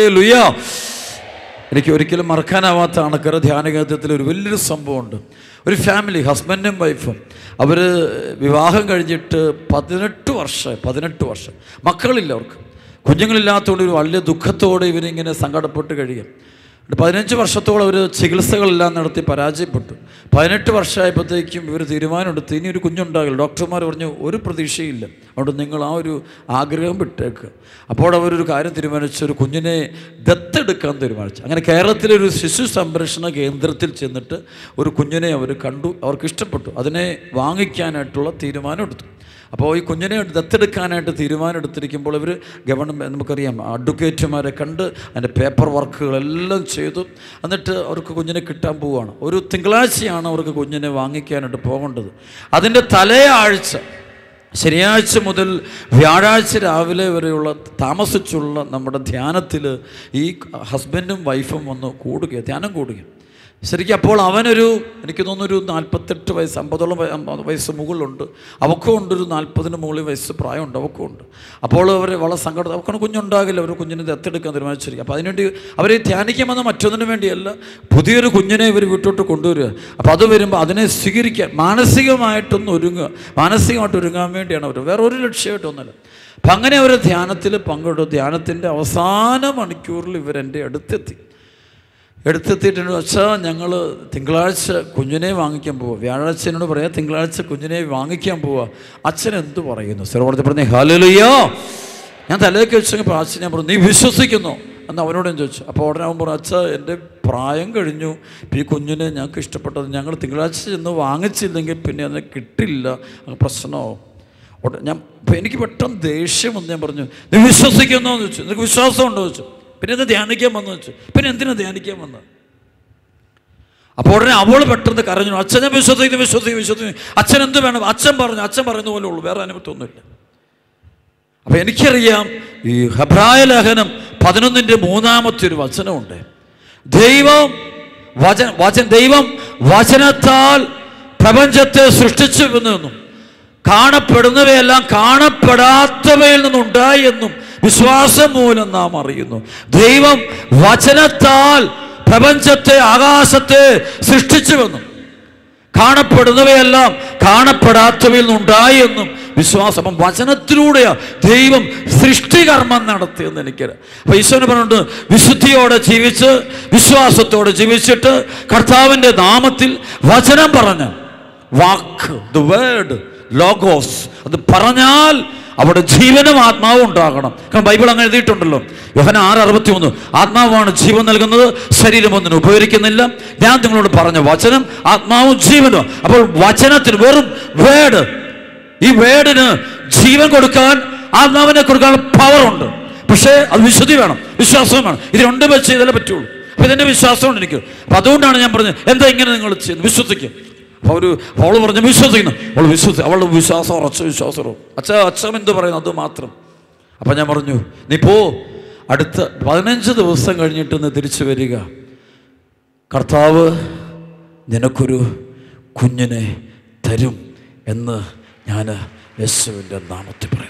ലുയാ എനിക്ക് ഒരിക്കലും മറക്കാനാവാത്ത അണക്കര ധ്യാനകേന്ദ്രത്തിൽ ഒരു വലിയൊരു സംഭവമുണ്ട് ഒരു ഫാമിലി ഹസ്ബൻഡും വൈഫും അവർ വിവാഹം കഴിഞ്ഞിട്ട് പതിനെട്ട് വർഷം പതിനെട്ട് വർഷം മക്കളില്ല അവർക്ക് കുഞ്ഞുങ്ങളില്ലാത്തതുകൊണ്ട് ഒരു വലിയ ദുഃഖത്തോടെ ഇവരിങ്ങനെ സങ്കടപ്പെട്ട് കഴിയും എന്നിട്ട് പതിനഞ്ച് വർഷത്തോളം അവർ ചികിത്സകളെല്ലാം നടത്തി പരാജയപ്പെട്ടു പതിനെട്ട് വർഷമായപ്പോഴത്തേക്കും ഇവർ തീരുമാനമെടുത്ത് ഇനി ഒരു കുഞ്ഞുണ്ടാകില്ല ഡോക്ടർമാർ പറഞ്ഞു ഒരു പ്രതീക്ഷയില്ല അതുകൊണ്ട് നിങ്ങൾ ആ ഒരു ആഗ്രഹം വിട്ടേക്ക് അപ്പോൾ അവരൊരു കാര്യം തീരുമാനിച്ചു ഒരു കുഞ്ഞിനെ ദത്തെടുക്കാൻ തീരുമാനിച്ചു അങ്ങനെ കേരളത്തിലെ ഒരു ശിശു സംരക്ഷണ കേന്ദ്രത്തിൽ ചെന്നിട്ട് ഒരു കുഞ്ഞിനെ അവർ കണ്ടു അവർക്ക് ഇഷ്ടപ്പെട്ടു അതിനെ വാങ്ങിക്കാനായിട്ടുള്ള തീരുമാനം എടുത്തു അപ്പോൾ ഈ കുഞ്ഞിനെ ദത്തെടുക്കാനായിട്ട് തീരുമാനം എടുത്തിരിക്കുമ്പോൾ ഇവർ ഗവൺമെൻറ് നമുക്കറിയാം അഡ്വക്കേറ്റുമാരെ കണ്ട് അതിൻ്റെ പേപ്പർ വർക്കുകളെല്ലാം ചെയ്തു എന്നിട്ട് അവർക്ക് കുഞ്ഞിനെ കിട്ടാൻ പോവുകയാണ് ഒരു തിങ്കളാഴ്ചയാണ് അവർക്ക് കുഞ്ഞിനെ വാങ്ങിക്കാനായിട്ട് പോകേണ്ടത് അതിൻ്റെ തലേ ആഴ്ച ശനിയാഴ്ച മുതൽ വ്യാഴാഴ്ച രാവിലെ വരെയുള്ള താമസിച്ചുള്ള നമ്മുടെ ധ്യാനത്തിൽ ഈ ഹസ്ബൻഡും വൈഫും വന്ന് കൂടുക ധ്യാനം കൂടുക ശരിക്കും അപ്പോൾ അവനൊരു എനിക്ക് തോന്നുന്നു ഒരു നാൽപ്പത്തെട്ട് വയസ്സ് അമ്പതോളം വയ- അമ്പത് വയസ്സ് മുകളിലുണ്ട് അവക്കും ഉണ്ട് ഒരു നാൽപ്പതിന് മുകളിൽ വയസ്സ് പ്രായമുണ്ട് അവക്കും ഉണ്ട് അപ്പോൾ അവർ വളരെ സങ്കടം അവക്കാണ് കുഞ്ഞുണ്ടാകില്ല അവർ കുഞ്ഞിനെ ദത്തെടുക്കാൻ തീരുമാനിച്ചിരിക്കും അപ്പോൾ അതിനുവേണ്ടി അവർ ധ്യാനിക്കാൻ വന്ന മറ്റൊന്നിനു വേണ്ടിയല്ല പുതിയൊരു കുഞ്ഞിനെ ഇവർ വീട്ടോട്ട് കൊണ്ടുവരിക അപ്പോൾ അത് വരുമ്പോൾ അതിനെ സ്വീകരിക്കാൻ മാനസികമായിട്ടൊന്ന് ഒരുങ്ങുക മാനസികമായിട്ട് ഒരുങ്ങാൻ വേണ്ടിയാണ് അവർ വേറെ ഒരു ലക്ഷ്യമായിട്ടൊന്നുമില്ല അപ്പം അങ്ങനെ അവർ ധ്യാനത്തിൽ പങ്കെടുത്തു ധ്യാനത്തിൻ്റെ അവസാന മണിക്കൂറിൽ ഇവരെൻ്റെ അടുത്തെത്തി എടുത്തെത്തിയിട്ടുണ്ട് വെച്ചാൽ ഞങ്ങൾ തിങ്കളാഴ്ച കുഞ്ഞിനെ വാങ്ങിക്കാൻ പോവുക വ്യാഴാഴ്ച എന്നോട് പറയാം തിങ്കളാഴ്ച കുഞ്ഞിനെ വാങ്ങിക്കാൻ പോവുക അച്ഛൻ എന്ത് പറയുന്നു സ്ഥിരപ്പെടുത്തി പറഞ്ഞേ ഹലലുയ്യോ ഞാൻ തലയൊക്കെ വെച്ചെങ്കിൽ പ്രാർത്ഥന ഞാൻ പറഞ്ഞു നീ വിശ്വസിക്കുന്നു എന്ന് അവനോട് ഞാൻ ചോദിച്ചു അപ്പോൾ ഉടനെ അവൻ പറഞ്ഞു അച്ഛ എൻ്റെ പ്രായം കഴിഞ്ഞു ഇപ്പം ഈ കുഞ്ഞിനെ ഞങ്ങൾക്ക് ഇഷ്ടപ്പെട്ടത് ഞങ്ങൾ തിങ്കളാഴ്ച ചെന്ന് വാങ്ങിച്ചില്ലെങ്കിൽ പിന്നെ അതിനെ കിട്ടില്ല അത് പ്രശ്നമാവും ഉടനെ ഞാൻ ഇപ്പം എനിക്ക് പെട്ടെന്ന് ദേഷ്യം വന്ന് ഞാൻ പറഞ്ഞു നീ വിശ്വസിക്കുന്നോ എന്ന് ചോദിച്ചു നിനക്ക് വിശ്വാസമുണ്ടോ എന്ന് ചോദിച്ചു പിന്നെ ഇത് ധ്യാനിക്കാൻ വന്നു വെച്ചു പിന്നെ എന്തിനാ ധ്യാനിക്കാൻ വന്നത് അപ്പോൾ ഉടനെ അവൾ പെട്ടെന്ന് കരഞ്ഞു അച്ഛൻ ഞാൻ വിശ്വസിക്കുന്നു വിശ്വസിക്കുന്നു വിശ്വസിക്കുന്നു അച്ഛൻ എന്ത് വേണം അച്ഛൻ പറഞ്ഞു അച്ഛൻ പറയുന്ന പോലെ ഉള്ളൂ വേറെ അനുഭവത്തൊന്നുമില്ല അപ്പം എനിക്കറിയാം ഈ ഹബ്രായ ലേഖനം പതിനൊന്നിൻ്റെ മൂന്നാമത്തെ ഒരു വചനമുണ്ട് ദൈവം വചന വചന ദൈവം വചനത്താൽ പ്രപഞ്ചത്തെ സൃഷ്ടിച്ചു എന്നും കാണപ്പെടുന്നവയെല്ലാം കാണപ്പെടാത്തവയിൽ നിന്നുണ്ടായി എന്നും വിശ്വാസം മൂലം നാം അറിയുന്നു ദൈവം വചനത്താൽ പ്രപഞ്ചത്തെ ആകാശത്തെ സൃഷ്ടിച്ചുവെന്നും കാണപ്പെടുന്നവയെല്ലാം കാണപ്പെടാത്തവയിൽ നിന്നുണ്ടായി എന്നും വിശ്വാസം അപ്പം വചനത്തിലൂടെയാ ദൈവം സൃഷ്ടികർമ്മം നടത്തിയെന്ന് എനിക്കറിയാം അപ്പൊ ഈശോന് പറഞ്ഞിട്ട് വിശുദ്ധിയോടെ ജീവിച്ച് വിശ്വാസത്തോടെ ജീവിച്ചിട്ട് കർത്താവിൻ്റെ നാമത്തിൽ വചനം പറഞ്ഞ് വാക്ക് ദ വേർഡ് ലോഗോസ് അത് പറഞ്ഞാൽ അവിടെ ജീവനും ആത്മാവും ഉണ്ടാകണം കാരണം ബൈബിൾ അങ്ങനെ എഴുതിയിട്ടുണ്ടല്ലോ യോഹന ആറ് അറുപത്തി ഒന്ന് ആത്മാവാണ് ജീവൻ നൽകുന്നത് ശരീരം ഒന്നിനും ഉപകരിക്കുന്നില്ല ഞാൻ നിങ്ങളോട് പറഞ്ഞ വചനം ആത്മാവും ജീവനും അപ്പോൾ വചനത്തിന് വെറും വേർഡ് ഈ വേർഡിന് ജീവൻ കൊടുക്കാൻ ആത്മാവിനെ കൊടുക്കാനുള്ള പവറുണ്ട് പക്ഷേ അത് വിശുദ്ധി വേണം വിശ്വാസവും വേണം ഇത് രണ്ടും വെച്ച് ചെയ്താലേ പറ്റുള്ളൂ അപ്പൊ ഇതിന്റെ വിശ്വാസമുണ്ട് എനിക്ക് അപ്പൊ അതുകൊണ്ടാണ് ഞാൻ പറഞ്ഞത് എന്താ ഇങ്ങനെ നിങ്ങൾ ചെയ്യുന്നത് വിശ്വസിക്കും അപ്പോൾ ഒരു അവള് പറഞ്ഞു വിശ്വസിക്കുന്നു അവൾ വിശ്വസി അവളുടെ വിശ്വാസം ഉറച്ച വിശ്വാസം ഉറച്ചു. അച്ഛ അച്ഛൻ എന്ത് പറയുന്നു അത് മാത്രം അപ്പം ഞാൻ പറഞ്ഞു നീ പോ അടുത്ത പതിനഞ്ച് ദിവസം കഴിഞ്ഞിട്ട് നീ തിരിച്ചു വരിക കർത്താവ് നിനക്കൊരു കുഞ്ഞിനെ തരും എന്ന് ഞാൻ യേശുവിൻ്റെ നാമത്തിൽ പറയുന്നു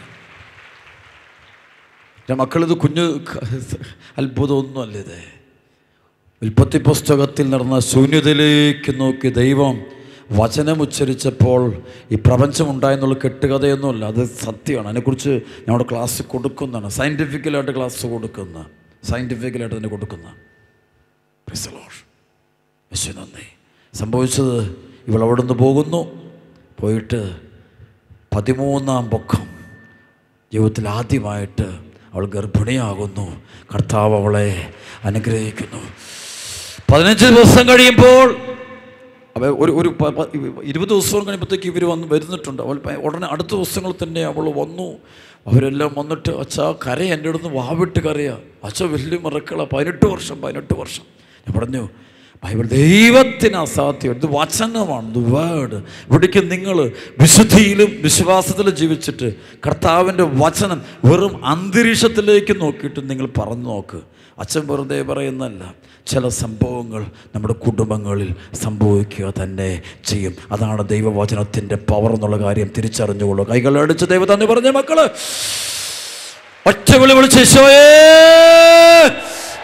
എൻ്റെ മക്കളിത് കുഞ്ഞ് അത്ഭുതമൊന്നുമല്ല ഇത് ഉൽപ്പത്തി പുസ്തകത്തിൽ നടന്ന ശൂന്യതയിലേക്ക് നോക്കി ദൈവം വചനം ഉച്ചരിച്ചപ്പോൾ ഈ പ്രപഞ്ചം ഉണ്ടായെന്നുള്ള കെട്ടുകഥയൊന്നുമല്ല അത് സത്യമാണ് അതിനെക്കുറിച്ച് ഞങ്ങളുടെ ക്ലാസ് കൊടുക്കുന്നതാണ് സയൻറ്റിഫിക്കലായിട്ട് ക്ലാസ് കൊടുക്കുന്ന സയൻറ്റിഫിക്കലായിട്ട് തന്നെ കൊടുക്കുന്ന Praise the Lord. യേശു നന്ദി സംഭവിച്ചത് ഇവൾ അവിടെ നിന്ന് പോകുന്നു പോയിട്ട് പതിമൂന്നാം പൊക്കം ജീവിതത്തിൽ ആദ്യമായിട്ട് അവൾ ഗർഭിണിയാകുന്നു കർത്താവ് അവളെ അനുഗ്രഹിക്കുന്നു പതിനഞ്ച് ദിവസം കഴിയുമ്പോൾ അവ ഒരു ഒരു പ- പ- ഇരുപത് ദിവസം കഴിയുമ്പോഴത്തേക്ക് ഇവർ വന്ന് വരുന്നിട്ടുണ്ട് അവൾ പ- ഉടനെ അടുത്ത ദിവസങ്ങൾ തന്നെ അവൾ വന്നു അവരെല്ലാം വന്നിട്ട് അച്ഛാ കര എൻ്റെ അടുത്ത് വാവിട്ട് കരയാ അച്ഛ വലിയ മറക്കള പതിനെട്ട് വർഷം പതിനെട്ട് വർഷം ഞാൻ പറഞ്ഞു ബൈബിൾ ദൈവത്തിന് അസാധ്യം ഇത് വചനമാണ് ഇത് വേർഡ് ഇവിടേക്ക് നിങ്ങൾ വിശുദ്ധിയിലും വിശ്വാസത്തിലും ജീവിച്ചിട്ട് കർത്താവിൻ്റെ വചനം വെറും അന്തരീക്ഷത്തിലേക്ക് നോക്കിയിട്ട് നിങ്ങൾ പറഞ്ഞു നോക്ക് അച്ഛൻ വെറുതെ പറയുന്നല്ല ചില സംഭവങ്ങൾ നമ്മുടെ കുടുംബങ്ങളിൽ സംഭവിക്കുക തന്നെ ചെയ്യും അതാണ് ദൈവവചനത്തിൻ്റെ പവർ എന്നുള്ള കാര്യം തിരിച്ചറിഞ്ഞുകൊള്ളു കൈകളടിച്ച് ദൈവം തന്നെ പറഞ്ഞ മക്കള് ഒറ്റ വിളി വിളിച്ച് യേശോയേ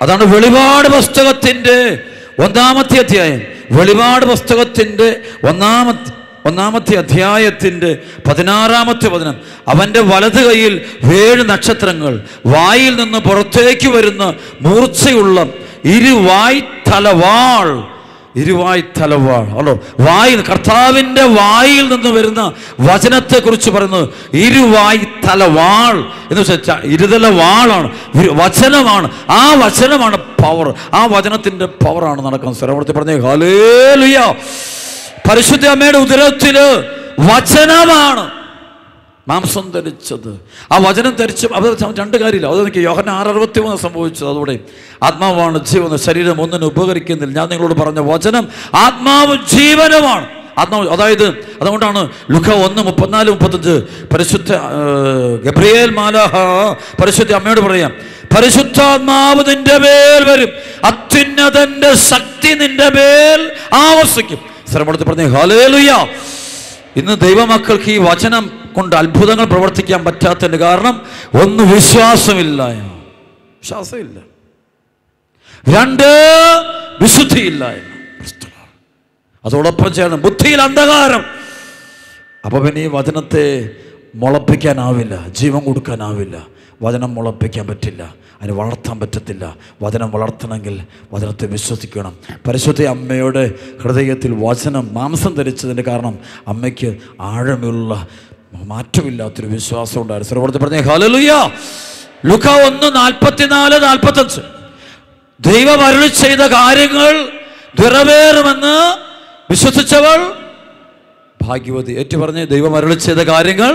അതാണ് വെളിപാട് പുസ്തകത്തിൻ്റെ ഒന്നാമത്തെ അധ്യായം വെളിപാട് പുസ്തകത്തിൻ്റെ ഒന്നാമത്തെ ഒന്നാമത്തെ അധ്യായത്തിൻ്റെ പതിനാറാമത്തെ വചനം അവൻ്റെ വലത് കൈയിൽ ഏഴ് നക്ഷത്രങ്ങൾ വായിൽ നിന്ന് പുറത്തേക്ക് വരുന്ന മൂർച്ചയുള്ള ഇരുവായ് തലവാൾ ഇരുവായ് തലവാൾ ഹലോ വായിൽ കർത്താവിൻ്റെ വായിൽ നിന്ന് വരുന്ന വചനത്തെക്കുറിച്ച് പറയുന്നത് ഇരുവായ് തലവാൾ എന്ന് വെച്ചാൽ ഇരുതല വാളാണ് ഇരു- വചനമാണ് ആ വചനമാണ് പവർ ആ വചനത്തിൻ്റെ പവറാണ് നടക്കുന്നത് സ്ഥലപ്പെടുത്തി പറഞ്ഞേ ഹലേലുയ പരിശുദ്ധ അമ്മയുടെ ഉദരത്തില് വചനമാണ് മാംസം ധരിച്ചത് ആ വചനം ധരിച്ച് അത് രണ്ട് കാര്യമില്ല അത് എനിക്ക് യോഹന ആറ് അറുപത്തി മൂന്ന് സംഭവിച്ചത് അതോടെ ആത്മാവാണ് ജീവൻ ശരീരം ഒന്നിനും ഉപകരിക്കുന്നില്ല ഞാൻ നിങ്ങളോട് പറഞ്ഞ വചനം ആത്മാവ് ജീവനമാണ് ആത്മാവ് അതായത് അതുകൊണ്ടാണ് ലുഖ ഒന്ന് മുപ്പത്തിനാല് മുപ്പത്തഞ്ച് പരിശുദ്ധ ആ, ഗബ്രിയേൽ മാലാഹ പരിശുദ്ധ അമ്മയോട് പറയാം പരിശുദ്ധാത്മാവ് നിന്റെ മേൽ വരും അത്യുന്നതന്റെ ശക്തി നിന്റെ മേൽ ആവസിക്കും സ്ഥലപ്പെടുത്തി പറഞ്ഞേ ഹാലേലുയ്യ ഇന്ന് ദൈവമക്കൾക്ക് ഈ വചനം കൊണ്ട് അത്ഭുതങ്ങൾ പ്രവർത്തിക്കാൻ പറ്റാത്തതിൻ്റെ കാരണം ഒന്ന് വിശ്വാസമില്ല വിശ്വാസമില്ല രണ്ട് വിശുദ്ധിയില്ലായ്മ അതോടൊപ്പം ചേർന്ന് ബുദ്ധിയിൽ അന്ധകാരം അപ്പൊ പിന്നെ ഈ വചനത്തെ മുളപ്പിക്കാനാവില്ല ജീവൻ കൊടുക്കാനാവില്ല വചനം മുളപ്പിക്കാൻ പറ്റില്ല അതിന് വളർത്താൻ പറ്റത്തില്ല വചനം വളർത്തണമെങ്കിൽ വചനത്തെ വിശ്വസിക്കണം പരിശുദ്ധ അമ്മയുടെ ഹൃദയത്തിൽ വചനം മാംസം ധരിച്ചതിൻ്റെ കാരണം അമ്മയ്ക്ക് ആഴമുള്ള മാറ്റമില്ലാത്തൊരു വിശ്വാസം ഉണ്ടായിരുന്നു സർവ്വത്തെ പറഞ്ഞേ ഹലലുയ ലുഖ ഒന്ന് നാൽപ്പത്തിനാല് നാൽപ്പത്തഞ്ച് ദൈവം അരുളി ചെയ്ത കാര്യങ്ങൾ നിറവേറുമെന്ന് വിശ്വസിച്ചവൾ ഭാഗ്യവതി ഏറ്റു പറഞ്ഞ് ദൈവം അരുളി ചെയ്ത കാര്യങ്ങൾ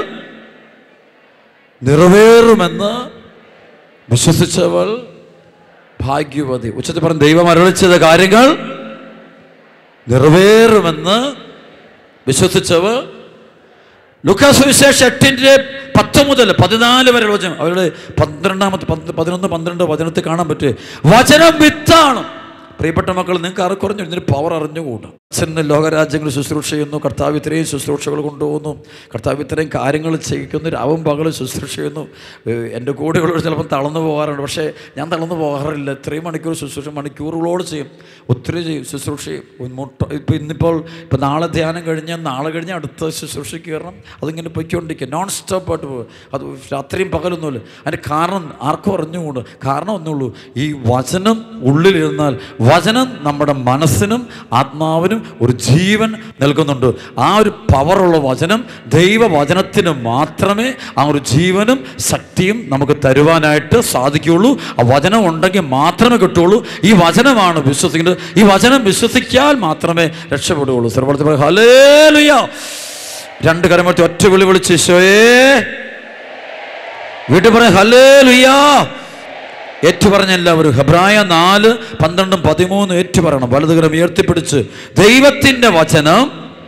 നിറവേറുമെന്ന് വിശ്വസിച്ചവൾ ഭാഗ്യവതി ഉച്ചത്തിൽ പറഞ്ഞ് ദൈവം അരുളി ചെയ്ത കാര്യങ്ങൾ നിറവേറുമെന്ന് വിശ്വസിച്ചവൾ ലുക്കാസ് വിശേഷം എട്ടിൻ്റെ പത്ത് മുതൽ പതിനാല് വരെ വചനം അവരുടെ പന്ത്രണ്ടാമത്തെ പന്ത് പതിനൊന്ന് പന്ത്രണ്ട് വചനത്തിൽ കാണാൻ പറ്റും വചനം വിത്താണ് പ്രിയപ്പെട്ട മക്കൾ നിങ്ങൾക്ക് ആറ് കുറഞ്ഞു ഇതിന് പവർ അറിഞ്ഞുകൂടാ ചെന്ന് ലോകരാജ്യങ്ങൾ ശുശ്രൂഷ ചെയ്യുന്നു കർത്താവ് ഇത്രയും ശുശ്രൂഷകൾ കൊണ്ടുപോകുന്നു കർത്താവ് ഇത്രയും കാര്യങ്ങൾ ചെയ്യിക്കുന്നു രാവും പകലും ശുശ്രൂഷ ചെയ്യുന്നു ഏഹ് എൻ്റെ കൂടെയുള്ളവർ ചിലപ്പോൾ തളർന്നു പോകാറുണ്ട് പക്ഷേ ഞാൻ തളർന്നു പോകാറില്ല ഇത്രയും മണിക്കൂർ ശുശ്രൂഷ മണിക്കൂറുകളോട് ചെയ്യും ഒത്തിരി ചെയ്യും ശുശ്രൂഷ ചെയ്യും മുട്ട ഇപ്പോൾ ഇന്നിപ്പോൾ ഇപ്പോൾ നാളെ ധ്യാനം കഴിഞ്ഞാൽ നാളെ കഴിഞ്ഞ് അടുത്ത ശുശ്രൂഷയ്ക്ക് കയറണം അതിങ്ങനെ പൊയ്ക്കൊണ്ടിരിക്കുക നോൺ സ്റ്റോപ്പ് ആയിട്ട് പോകും അത് രാത്രിയും പകലൊന്നുമില്ല അതിൻ്റെ കാരണം ആർക്കും അറിഞ്ഞുകൂടാ കാരണം ഒന്നുള്ളൂ ഈ വചനം ഉള്ളിലിരുന്നാൽ വചനം നമ്മുടെ മനസ്സിനും ആത്മാവിനും ഒരു ജീവൻ നൽകുന്നുണ്ട് ആ ഒരു പവറുള്ള വചനം ദൈവവചനത്തിന് മാത്രമേ ആ ഒരു ജീവനും ശക്തിയും നമുക്ക് തരുവാനായിട്ട് സാധിക്കുകയുള്ളൂ ആ വചനം ഉണ്ടെങ്കിൽ മാത്രമേ കിട്ടുള്ളൂ ഈ വചനമാണ് വിശ്വസിക്കുന്നത് ഈ വചനം വിശ്വസിച്ചാൽ മാത്രമേ രക്ഷപ്പെടുകയുള്ളൂ സർവ്വത്തിൽ ഹലേലുയ രണ്ട് കരമറ്റി ഒറ്റ വിളി വിളിച്ച് ഈശോയേ വീട്ടിൽ പറയാം ഹലേ ലുയാ ഏറ്റു പറഞ്ഞ എല്ലാവരും ഹെബ്രായ നാല് പന്ത്രണ്ടും പതിമൂന്നും ഏറ്റു പറയണം വലതുകരം ഉയർത്തിപ്പിടിച്ച് ദൈവത്തിൻ്റെ വചനം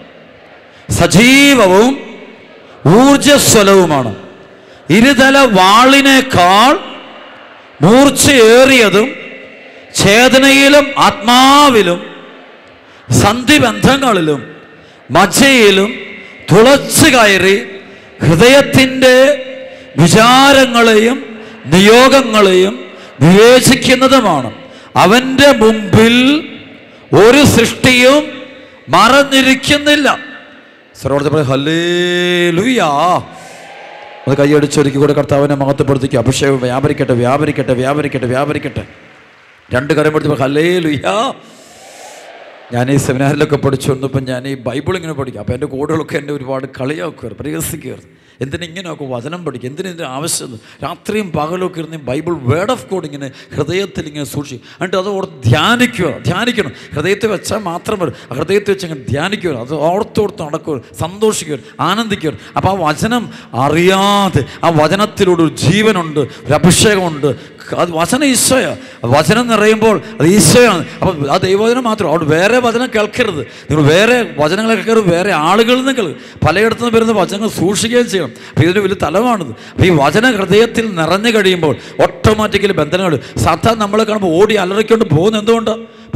സജീവവും ഊർജസ്വലവുമാണ് ഇരുതല വാളിനേക്കാൾ മൂർച്ചയേറിയതും ചേതനയിലും ആത്മാവിലും സന്ധിബന്ധങ്ങളിലും മജ്ജയിലും തുളച്ചു കയറി ഹൃദയത്തിൻ്റെ വിചാരങ്ങളെയും നിയോഗങ്ങളെയും വിവേചിക്കുന്നതുമാണ് അവൻ്റെ മുമ്പിൽ ഒരു സൃഷ്ടിയും മറഞ്ഞിരിക്കുന്നില്ല സർവോടത്തെ പറയും ഹല്ലേ ലുയാ അത് കൈയടിച്ചൊരുക്കി കൂടെ കർത്താവിനെ മഹത്വപ്പെടുത്തിക്കുക അഭിഷേകം വ്യാപരിക്കട്ടെ വ്യാപരിക്കട്ടെ വ്യാപരിക്കട്ടെ വ്യാപരിക്കട്ടെ രണ്ട് കരം എടുത്ത് ഹലേ ലുയാ ഞാൻ ഈ സെമിനാറിലൊക്കെ പഠിച്ചു വന്നപ്പോൾ ഞാൻ ഈ ബൈബിൾ ഇങ്ങനെ പഠിക്കും അപ്പോൾ എൻ്റെ കൂടെകളൊക്കെ എന്നെ ഒരുപാട് കളിയാക്കുമായിരുന്നു പരിഹസിക്കുമായിരുന്നു എന്തിനിങ്ങനെയൊക്കെ വചനം പഠിക്കും എന്തിനു ആവശ്യം രാത്രിയും പകലൊക്കെ ഇരുന്ന് ഈ ബൈബിൾ വേർഡ് ഓഫ് ഗോഡ് ഇങ്ങനെ ഹൃദയത്തിൽ ഇങ്ങനെ സൂക്ഷിക്കും എന്നിട്ട് അത് ഓർത്ത് ധ്യാനിക്കുക ധ്യാനിക്കണം ഹൃദയത്തിൽ വെച്ചാൽ മാത്രം വരും ആ ഹൃദയത്തിൽ വെച്ച് ഇങ്ങനെ ധ്യാനിക്കുക അത് ഓർത്തോർത്ത് നടക്കുക സന്തോഷിക്കുക ആനന്ദിക്കുക അപ്പോൾ ആ വചനം അറിയാതെ ആ വചനത്തിലൂടെ ഒരു ജീവനുണ്ട് ഒരു അഭിഷേകമുണ്ട് അത് വചനം ഈശോയാ വചനം നിറയുമ്പോൾ അത് ഈശോയാണ് അപ്പം ആ ദൈവവചനം മാത്രം അവിടെ വേറെ വചനം കേൾക്കരുത് നിങ്ങൾ വേറെ വചനങ്ങൾ കേൾക്കരുത് വേറെ ആളുകളിൽ നിന്ന് കേൾക്കും പലയിടത്തു നിന്ന് വരുന്ന വചനങ്ങൾ സൂക്ഷിക്കുകയും ചെയ്യണം അപ്പം ഇതിന് വലിയ തലമാണിത് അപ്പം ഈ വചന ഹൃദയത്തിൽ നിറഞ്ഞു കഴിയുമ്പോൾ ഓട്ടോമാറ്റിക്കലി ബന്ധനങ്ങൾ സാധാരണ നമ്മളെ കാണുമ്പോൾ ഓടി അലറിക്കൊണ്ട് പോകുന്നത് എന്തുകൊണ്ടാണ്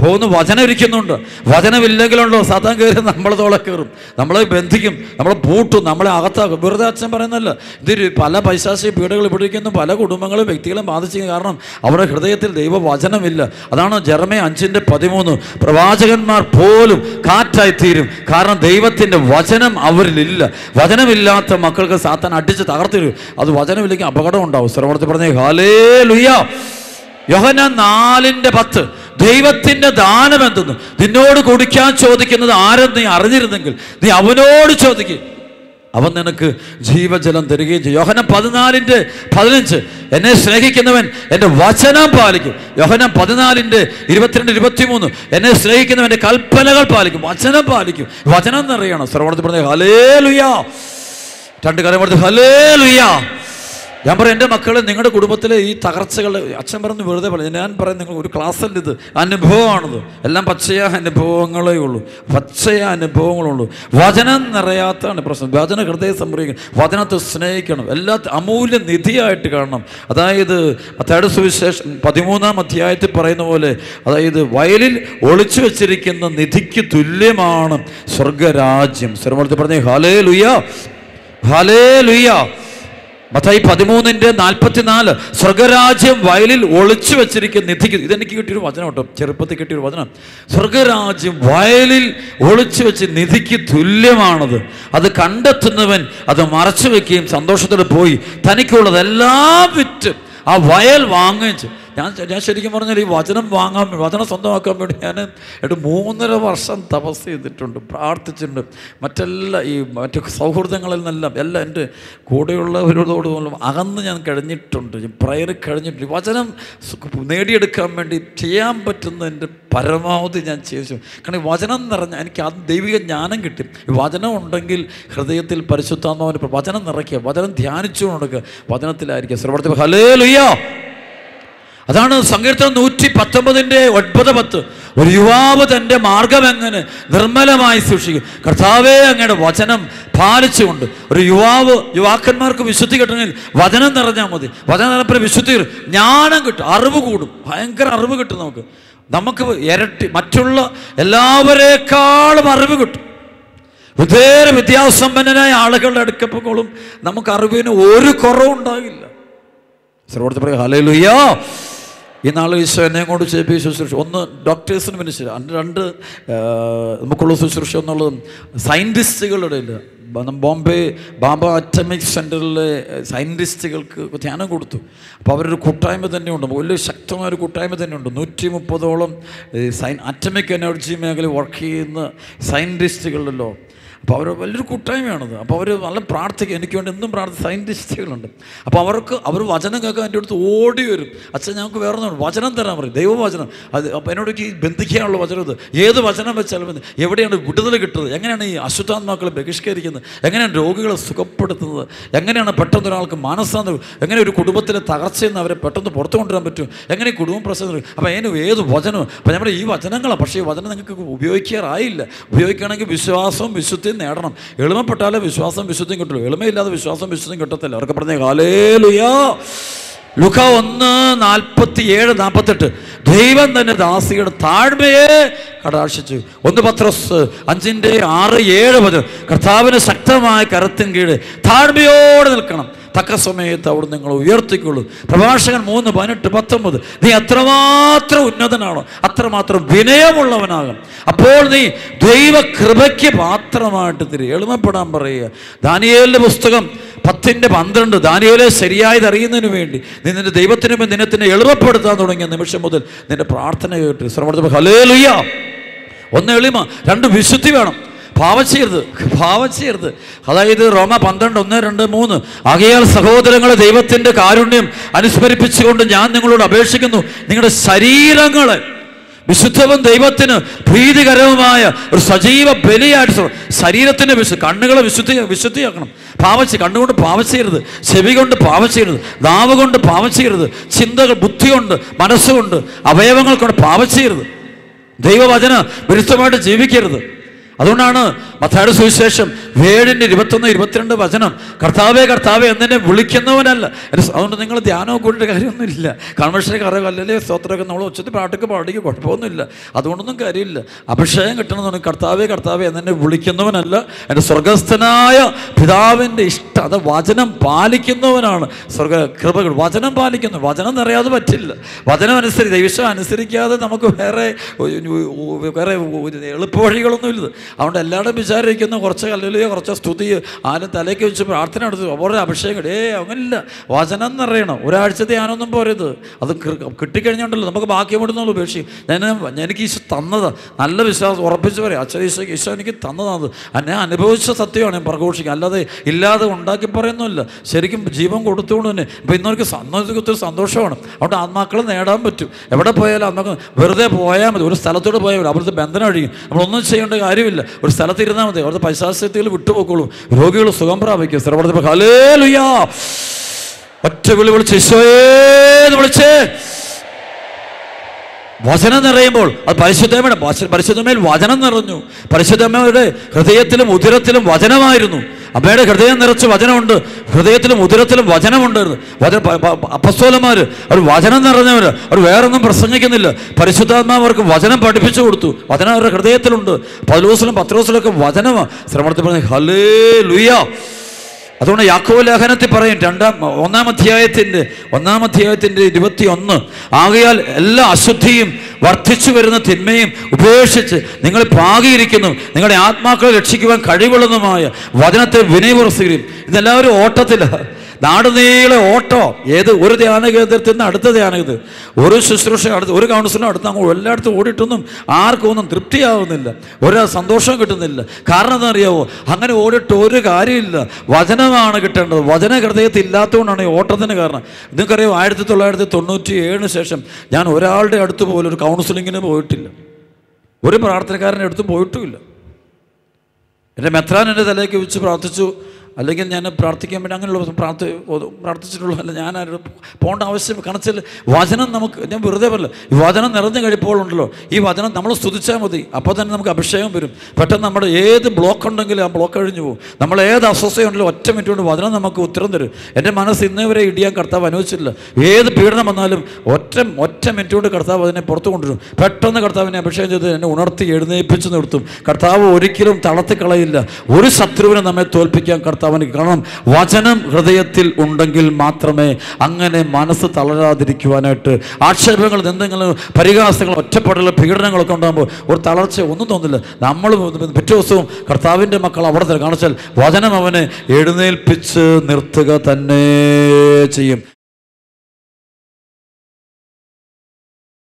പോകുന്ന വചനം ഇരിക്കുന്നുണ്ട് വചനമില്ലെങ്കിലുണ്ടോ സാത്താൻ കയറി നമ്മളെ തോളെ കയറും നമ്മളെ ബന്ധിക്കും നമ്മളെ പൂട്ടും നമ്മളെ അകത്താക്കും വെറുതെ അച്ഛൻ പറയുന്നല്ല ഇതൊരു പല പൈശാചിക പീഡകൾ പിടിക്കുന്ന പല കുടുംബങ്ങളും വ്യക്തികളും ബാധിച്ചു കാരണം അവരുടെ ഹൃദയത്തിൽ ദൈവവചനമില്ല അതാണ് ജർമ്മ അഞ്ചിൻ്റെ പതിമൂന്ന് പ്രവാചകന്മാർ പോലും കാറ്റായി തീരും കാരണം ദൈവത്തിൻ്റെ വചനം അവരിലില്ല വചനമില്ലാത്ത മക്കൾക്ക് സാത്താൻ അടിച്ച് തകർത്തിരും അത് വചനമില്ലെങ്കിൽ അപകടം ഉണ്ടാവും ശ്രവണത്തിൽ പറഞ്ഞേ ഹാലേ ലുയ്യ യോഹന നാലിൻ്റെ പത്ത് ദൈവത്തിൻ്റെ ദാനം എന്തെന്ന് നിന്നോട് കുടിക്കാൻ ചോദിക്കുന്നത് ആരെന്ന് നീ അറിഞ്ഞിരുന്നെങ്കിൽ നീ അവനോട് ചോദിക്കും അവൻ നിനക്ക് ജീവജലം തരികയും ചെയ്യും യോഹന പതിനാലിൻ്റെ പതിനഞ്ച് എന്നെ സ്നേഹിക്കുന്നവൻ എൻ്റെ വചനം പാലിക്കും യോഹന പതിനാലിൻ്റെ ഇരുപത്തിരണ്ട് ഇരുപത്തിമൂന്ന് എന്നെ സ്നേഹിക്കുന്നവൻ്റെ കൽപ്പനകൾ പാലിക്കും വചനം പാലിക്കും വചനം എന്നറിയണം സർവണത്തിൽ പറഞ്ഞ ഹലേ ലുയാ രണ്ട് കാലം കൊടുത്ത് ഹലേ ലുയാ ഞാൻ പറയും എൻ്റെ മക്കൾ നിങ്ങളുടെ കുടുംബത്തിലെ ഈ തകർച്ചകൾ അച്ഛൻ പറഞ്ഞു വെറുതെ പറഞ്ഞു ഞാൻ പറയും നിങ്ങൾ ഒരു ക്ലാസ്സല്ല ഇത് അനുഭവമാണിത് എല്ലാം പച്ചയ അനുഭവങ്ങളേ ഉള്ളൂ പച്ചയ അനുഭവങ്ങളുള്ളൂ വചനം നിറയാത്താണ് പ്രശ്നം വചന ഹൃദയം സംഭവിക്കണം വചനത്തെ സ്നേഹിക്കണം എല്ലാ അമൂല്യ നിധിയായിട്ട് കാണണം അതായത് തേർഡ് സുവിശേഷം പതിമൂന്നാം അധ്യായത്തിൽ പറയുന്ന പോലെ അതായത് വയലിൽ ഒളിച്ചു വെച്ചിരിക്കുന്ന നിധിക്ക് തുല്യമാണ് സ്വർഗരാജ്യം സ്വരമൂർത്തി പറഞ്ഞേ ഹലേ ലുയ്യ ഹലേ ലുയ്യ മത്തായി പതിമൂന്നിൻ്റെ നാൽപ്പത്തിനാല് സ്വർഗരാജ്യം വയലിൽ ഒളിച്ചു വെച്ചിരിക്കുന്ന നിധിക്ക് ഇതെനിക്ക് കിട്ടിയൊരു വചനം കേട്ടോ ചെറുപ്പത്തിൽ കിട്ടിയൊരു വചനം സ്വർഗരാജ്യം വയലിൽ ഒളിച്ചു വെച്ച് നിധിക്ക് തുല്യമാണത് അത് കണ്ടെത്തുന്നവൻ അത് മറച്ചു വെക്കുകയും സന്തോഷത്തോടെ പോയി തനിക്കുള്ളതെല്ലാം വിറ്റ് ആ വയൽ വാങ്ങുകയും ചെയ്യും ഞാൻ ഞാൻ ശരിക്കും പറഞ്ഞാൽ ഈ വചനം വാങ്ങാൻ വചനം സ്വന്തമാക്കാൻ വേണ്ടി ഞാൻ ഒരു മൂന്നര വർഷം തപസ് ചെയ്തിട്ടുണ്ട് പ്രാർത്ഥിച്ചിട്ടുണ്ട് മറ്റെല്ലാ ഈ മറ്റു സൗഹൃദങ്ങളിൽ നിന്നെല്ലാം എല്ലാം എൻ്റെ കൂടെയുള്ളവരോടോടും അകന്ന് ഞാൻ കഴിഞ്ഞിട്ടുണ്ട് പ്രയർ കഴിഞ്ഞിട്ടുണ്ട് ഈ വചനം സു- നേടിയെടുക്കാൻ വേണ്ടി ചെയ്യാൻ പറ്റുന്ന എൻ്റെ പരമാവധി ഞാൻ ചെയ്തു കാരണം ഈ വചനം നിറഞ്ഞ എനിക്ക് അത് ദൈവിക ജ്ഞാനം കിട്ടി ഈ വചനം ഉണ്ടെങ്കിൽ ഹൃദയത്തിൽ പരിശുദ്ധാത്മാവിന് വചനം നിറയ്ക്കുക വചനം ധ്യാനിച്ചു കൊടുക്കുക വചനത്തിലായിരിക്കുക ശ്രവണത്തിൽ ഹലേ ലുയ്യ അതാണ് സങ്കീർത്തനം നൂറ്റി പത്തൊമ്പതിൻ്റെ ഒൻപത് പത്ത് ഒരു യുവാവ് തൻ്റെ മാർഗം എങ്ങനെ നിർമ്മലമായി സൂക്ഷിക്കും കർത്താവേ അങ്ങയുടെ വചനം പാലിച്ചുകൊണ്ട് ഒരു യുവാവ് യുവാക്കന്മാർക്ക് വിശുദ്ധി കിട്ടണമെങ്കിൽ വചനം നിറഞ്ഞാൽ മതി വചനം നിറഞ്ഞപ്പോൾ വിശുദ്ധി കിട്ടും. ജ്ഞാനം കിട്ടും അറിവ് കൂടും ഭയങ്കര അറിവ് കിട്ടും നമുക്ക് നമുക്ക് ഇരട്ടി മറ്റുള്ള എല്ലാവരേക്കാളും അറിവ് കിട്ടും ഒതേറെ വിദ്യാസമ്പന്നനായ ആളുകളുടെ അടുക്കപ്പോഴും നമുക്ക് അറിവിന് ഒരു കുറവും ഉണ്ടാകില്ല സർവോടത്ത് പറയുക ഹലയിലുയ്യോ ഈ നാൾ ഈശോ എന്നെ കൊണ്ട് ചെയ്യിപ്പിച്ച ശുശ്രൂഷ ഒന്ന് ഡോക്ടേഴ്സിന് മിനിസ്റ്റർ രണ്ട് രണ്ട് ആ, നമുക്കുള്ള ശുശ്രൂഷ എന്നുള്ളത് സയൻറ്റിസ്റ്റുകളുടെ ഇല്ല ബ- ബോംബെ ബാബ അറ്റമിക് സെൻറ്ററിലെ സയൻറ്റിസ്റ്റുകൾക്ക് ധ്യാനം കൊടുത്തു അപ്പോൾ അവരൊരു കൂട്ടായ്മ തന്നെയുണ്ട് വലിയ ശക്തമായ ഒരു കൂട്ടായ്മ തന്നെയുണ്ട് നൂറ്റി മുപ്പതോളം സൈൻ അറ്റമിക് എനർജി മേഖല വർക്ക് ചെയ്യുന്ന സയൻറ്റിസ്റ്റുകളുണ്ടല്ലോ അപ്പോൾ അവർ വലിയൊരു കൂട്ടായ്മയാണത് അപ്പോൾ അവർ നല്ല പ്രാർത്ഥിക്കുക എനിക്ക് വേണ്ടി എന്നും പ്രാർത്ഥി സയൻറ്റിസ്റ്റുകളുണ്ട് അപ്പോൾ അവർക്ക് അവർ വചനം കേൾക്കാൻ എൻ്റെ അടുത്ത് ഓടി വരും അച്ഛൻ ഞങ്ങൾക്ക് വേറെ ഒന്നും വചനം തരാൻ പറയും ദൈവവചനം അത് അപ്പോൾ എന്നോട് ഈ ബന്ധിക്കാനുള്ള വചനം ഇത് ഏത് വചനം വെച്ചാലും മതി. എവിടെയാണ് വിടുതൽ കിട്ടുന്നത് എങ്ങനെയാണ് ഈ അശുദ്ധാത്മാക്കളെ ബഹിഷ്കരിക്കുന്നത് എങ്ങനെയാണ് രോഗികളെ സുഖപ്പെടുത്തുന്നത് എങ്ങനെയാണ് പെട്ടെന്ന് ഒരാൾക്ക് മാനസാന്തരം എങ്ങനെ ഒരു കുടുംബത്തിലെ തകർച്ചയിൽ നിന്ന് അവരെ പെട്ടെന്ന് പുറത്തു കൊണ്ടുവരാൻ പറ്റും എങ്ങനെ ഈ കുടുംബം പ്രശ്നം അപ്പോൾ അതിന് ഏത് വചനം അപ്പോൾ നമ്മുടെ ഈ വചനങ്ങളാണ് പക്ഷേ ഈ വചനം നിങ്ങൾക്ക് ഉപയോഗിക്കാറായില്ല ഉപയോഗിക്കുകയാണെങ്കിൽ വിശ്വാസവും വിശുദ്ധിയും നേടണം എളിമപ്പെട്ടാലേ വിശ്വാസം വിശുദ്ധിയും കിട്ടുള്ളൂ എളിമയില്ലാതെ വിശ്വാസം വിശുദ്ധിയും കിട്ടത്തില്ല അവർക്ക് പറഞ്ഞ കാലേലുയാ ലുക ഒന്ന് നാൽപ്പത്തി ഏഴ് നാൽപ്പത്തെട്ട് ദൈവം തന്നെ ദാസിയുടെ താഴ്മയെ കടാക്ഷിച്ചു ഒന്ന് പത്രസ് അഞ്ചിൻ്റെ ആറ് ഏഴ് പത് കർത്താവിന് ശക്തമായ കരത്തിൻ കീഴ് താഴ്മയോടെ നിൽക്കണം തക്ക സമയത്ത് അവിടെ നിങ്ങൾ ഉയർത്തിക്കൊള്ളൂ പ്രഭാഷകൻ മൂന്ന് പതിനെട്ട് പത്തൊമ്പത് നീ അത്രമാത്രം ഉന്നതനാണോ അത്രമാത്രം വിനയമുള്ളവനാകും അപ്പോൾ നീ ദൈവകൃപയ്ക്ക് പാത്രമായിട്ട് തിരി എളിമപ്പെടാൻ പറയുക ദാനിയേലിൻ്റെ പുസ്തകം പത്തിൻ്റെ പന്ത്രണ്ട് ദാനിയേലെ ശരിയായത് അറിയുന്നതിന് വേണ്ടി നീ നിന്റെ ദൈവത്തിന് മുമ്പ് നിന്നെ എളിമപ്പെടുത്താൻ തുടങ്ങിയ നിമിഷം മുതൽ നിന്റെ പ്രാർത്ഥന കേട്ട് ശ്രമം ഹലേ ലുയ്യ ഒന്ന് എളിമ രണ്ട് വിശുദ്ധി വേണം പാവം ചെയ്യരുത് പാവം ചെയ്യരുത് അതായത് റോമ പന്ത്രണ്ട് ഒന്ന് രണ്ട് മൂന്ന് ആകയാൽ സഹോദരങ്ങളെ ദൈവത്തിൻ്റെ കാരുണ്യം അനുസ്മരിപ്പിച്ചുകൊണ്ട് ഞാൻ നിങ്ങളോട് അപേക്ഷിക്കുന്നു നിങ്ങളുടെ ശരീരങ്ങളെ വിശുദ്ധവും ദൈവത്തിന് പ്രീതികരവുമായ ഒരു സജീവ ബലിയായിട്ട് സമ- ശരീരത്തിൻ്റെ വിശു കണ്ണുകളെ വിശുദ്ധി വിശുദ്ധിയാക്കണം പാവച്ച് കണ്ണുകൊണ്ട് പാവം ചെയ്യരുത് ചെവി കൊണ്ട് പാവം ചെയ്യരുത് നാവ് കൊണ്ട് പാവം ചെയ്യരുത് ചിന്തകൾ ബുദ്ധി കൊണ്ട് മനസ്സുകൊണ്ട് അവയവങ്ങൾ കൊണ്ട് പാവം ചെയ്യരുത് ദൈവവചന വിരുദ്ധമായിട്ട് ജീവിക്കരുത് അതുകൊണ്ടാണ് മത്തായുടെ സുവിശേഷം ഏഴിൻ്റെ ഇരുപത്തൊന്ന് ഇരുപത്തിരണ്ട് വചനം കർത്താവേ കർത്താവേ എന്നെ വിളിക്കുന്നവനല്ല എന്നെ സ- അതുകൊണ്ട് നിങ്ങൾ ധ്യാനം കൂട്ടിയിട്ട് കാര്യമൊന്നുമില്ല കൺവെൻഷനൊക്കെ അറിയാം അല്ലെങ്കിൽ സ്തോത്രമൊക്കെ നമ്മൾ ഉച്ചത്തിൽ പാട്ടൊക്കെ പാടിക്കും കുഴപ്പമൊന്നുമില്ല അതുകൊണ്ടൊന്നും കാര്യമില്ല അഭിഷേകം കിട്ടണമെന്നുണ്ടെങ്കിൽ കർത്താവേ കർത്താവേ എന്നെ വിളിക്കുന്നവനല്ല എൻ്റെ സ്വർഗസ്ഥനായ പിതാവിൻ്റെ ഇഷ്ടം അത് വചനം പാലിക്കുന്നവനാണ് സ്വർഗ കൃപകൾ വചനം പാലിക്കുന്നു വചനം നിറയാതെ പറ്റില്ല വചനം അനുസരിച്ച് ദൈവം അനുസരിക്കാതെ നമുക്ക് വേറെ ഒരു- വേറെ ഒരു എളുപ്പ വഴികളൊന്നുമില്ല അതുകൊണ്ട് എല്ലാവരും വിചാരിക്കുന്ന കുറച്ച് കല്ലുകയോ കുറച്ച് സ്തുതി ആരും തലയ്ക്ക് വെച്ച് പ്രാർത്ഥന നടത്തി ഓരോ അഭിഷേകം ഏ അങ്ങനില്ല വചനം നിറയണം ഒരാഴ്ച ധ്യാനമൊന്നും പോരത് അത് കി- കിട്ടിക്കഴിഞ്ഞുണ്ടല്ലോ നമുക്ക് ബാക്കി വിടുന്നുള്ളൂ ഉപേക്ഷിക്കും ഞാൻ എനിക്ക് ഈശോ തന്നത് നല്ല വിശ്വാസം ഉറപ്പിച്ച് പറയാം അച്ഛൻ ഈശോ ഈശോ എനിക്ക് തന്നതാണ് അത് ഞാൻ അനുഭവിച്ച സത്യമാണ് ഞാൻ പ്രഘോഷിക്കുക അല്ലാതെ ഇല്ലാതെ ഉണ്ടാക്കി പറയുന്നില്ല ശരിക്കും ജീവൻ കൊടുത്തുകൊണ്ട് തന്നെ ഇപ്പം ഇന്നവർക്ക് സന്തോഷത്തിൽ ഒത്തിരി സന്തോഷമാണ് അതുകൊണ്ട് ആത്മാക്കളെ നേടാൻ പറ്റും എവിടെ പോയാലും ആത്മാക്കൾ വെറുതെ പോയാൽ മതി ഒരു സ്ഥലത്തോട് പോയാൽ മതി അവിടുത്തെ ബന്ധനം അഴിയും നമ്മളൊന്നും ചെയ്യേണ്ട കാര്യമില്ല ഒരു സ്ഥലത്ത് ഇരുന്നാൽ മതി അവിടുത്തെ പൈശാസ്യത്തിൽ വിട്ടുപോക്കുള്ളൂ രോഗികൾ സുഖം പ്രാപിക്കും സ്ഥിരപ്പെടുത്തി ഹലേ ലുയാ ഒറ്റ വിളി വിളിച്ച് ഈശോയേന്ന് വിളിച്ചേ വചനം നിറയുമ്പോൾ അത് പരിശുദ്ധമ്മയുടെ പരിശുദ്ധമേൽ വചനം നിറഞ്ഞു പരിശുദ്ധമ്മയുടെ ഹൃദയത്തിലും ഉദരത്തിലും വചനമായിരുന്നു അമ്മയുടെ ഹൃദയം നിറച്ച് വചനമുണ്ട് ഹൃദയത്തിലും ഉദരത്തിലും വചനമുണ്ടായിരുന്നു വചന പ- പ- അപ്പസ്തോലന്മാർ അവർ വചനം നിറഞ്ഞവർ അവർ വേറൊന്നും പ്രസംഗിക്കുന്നില്ല പരിശുദ്ധാത്മാവ് അവർക്ക് വചനം പഠിപ്പിച്ചു കൊടുത്തു വചനം അവരുടെ ഹൃദയത്തിലുണ്ട് പതിലോസിലും പത്രോസിലും ഒക്കെ വചനമാണ് ശ്രമണത്തിൽ പറഞ്ഞ ഹലേ ലുയ്യ അതുകൊണ്ട് യാക്കോബ് ലേഖനത്തിൽ പറയും രണ്ടാം ഒന്നാം അധ്യായത്തിൻ്റെ ഒന്നാം അധ്യായത്തിൻ്റെ ഇരുപത്തി ഒന്ന് ആകയാൽ എല്ലാ അശുദ്ധിയും വർദ്ധിച്ചു വരുന്ന തിന്മയും ഉപേക്ഷിച്ച് നിങ്ങൾ പാകിയിരിക്കുന്നു നിങ്ങളുടെ ആത്മാക്കളെ രക്ഷിക്കുവാൻ കഴിവുള്ളതുമായ വചനത്തെ വിനയപുറസുകയും ഇതെല്ലാവരും ഓട്ടത്തിലാണ് നാട് നീളെ ഓട്ടോ ഏത് ഒരു ധ്യാന കേന്ദ്രത്തിൽ നിന്ന് അടുത്ത ധ്യാന കേന്ദ്രം ഒരു ശുശ്രൂഷ അടുത്ത് ഒരു കൗൺസിലും അടുത്ത് അങ്ങ് എല്ലായിടത്തും ഓടിയിട്ടൊന്നും ആർക്കും ഒന്നും തൃപ്തിയാവുന്നില്ല ഒരു സന്തോഷം കിട്ടുന്നില്ല കാരണം എന്താ അറിയാവോ അങ്ങനെ ഓടിയിട്ട് ഒരു കാര്യമില്ല വചനമാണ് കിട്ടേണ്ടത് വചന ഹൃദയത്തിൽ ഇല്ലാത്തതുകൊണ്ടാണ് ഈ ഓട്ടത്തിന് കാരണം നിങ്ങൾക്കറിയാം ആയിരത്തി തൊള്ളായിരത്തി തൊണ്ണൂറ്റി ഏഴിന് ശേഷം ഞാൻ ഒരാളുടെ അടുത്ത് പോലും ഒരു കൗൺസിലിങ്ങിന് പോയിട്ടില്ല ഒരു പ്രാർത്ഥനക്കാരൻ്റെ അടുത്തും പോയിട്ടുമില്ല എൻ്റെ മെത്രാൻ എൻ്റെ തലയ്ക്ക് വെച്ച് പ്രാർത്ഥിച്ചു അല്ലെങ്കിൽ ഞാൻ പ്രാർത്ഥിക്കാൻ വേണ്ടി അങ്ങനെയുള്ള പ്രാർത്ഥി പ്രാർത്ഥിച്ചിട്ടുള്ള അല്ല ഞാൻ ആരോട് പോകേണ്ട ആവശ്യം കണച്ചിൽ വചനം നമുക്ക് ഞാൻ വെറുതെ പറയില്ല ഈ വചനം നിറഞ്ഞു കഴിയുമ്പോഴുണ്ടല്ലോ ഈ വചനം നമ്മൾ സ്തുതിച്ചാൽ മതി അപ്പോൾ തന്നെ നമുക്ക് അഭിഷേകം വരും പെട്ടെന്ന് നമ്മുടെ ഏത് ബ്ലോക്ക് ഉണ്ടെങ്കിലും ആ ബ്ലോക്ക് കഴിഞ്ഞു പോകും നമ്മൾ ഏത് അസ്വസ്ഥയുണ്ടല്ലോ ഒറ്റ മിനിറ്റ് കൊണ്ട് വചനം നമുക്ക് ഉത്തരം തരും എൻ്റെ മനസ്സ് ഇന്നേ വരെ ഇടിയാൻ കർത്താവ് അനുവദിച്ചില്ല ഏത് പീഡനം വന്നാലും ഒറ്റ ഒറ്റ മിനിറ്റ് കൊണ്ട് കർത്താവ് അതിനെ പുറത്തു കൊണ്ടുവരും പെട്ടെന്ന് കർത്താവിനെ അഭിഷേകം ചെയ്ത് എന്നെ ഉണർത്തി എഴുന്നേൽപ്പിച്ച് നിർത്തും കർത്താവ് ഒരിക്കലും തളർത്തിക്കളയില്ല ഒരു ശത്രുവിനെ നമ്മെ തോൽപ്പിക്കാൻ കർത്താവിന് കാരണം വചനം ഹൃദയത്തിൽ ഉണ്ടെങ്കിൽ മാത്രമേ അങ്ങനെ മനസ്സ് തളരാതിരിക്കുവാനായിട്ട് ആക്ഷേപങ്ങൾ എന്തെങ്കിലും പരിഹാസങ്ങൾ ഒറ്റപ്പെടൽ പീഡനങ്ങളൊക്കെ ഉണ്ടാകുമ്പോൾ ഒരു തളർച്ച ഒന്നും തോന്നില്ല നമ്മൾ പിറ്റേ ദിവസവും കർത്താവിൻ്റെ മക്കൾ അവിടെ തന്നെ കാണിച്ചാൽ വചനം അവനെ എഴുന്നേൽപ്പിച്ച് നിർത്തുക തന്നെ ചെയ്യും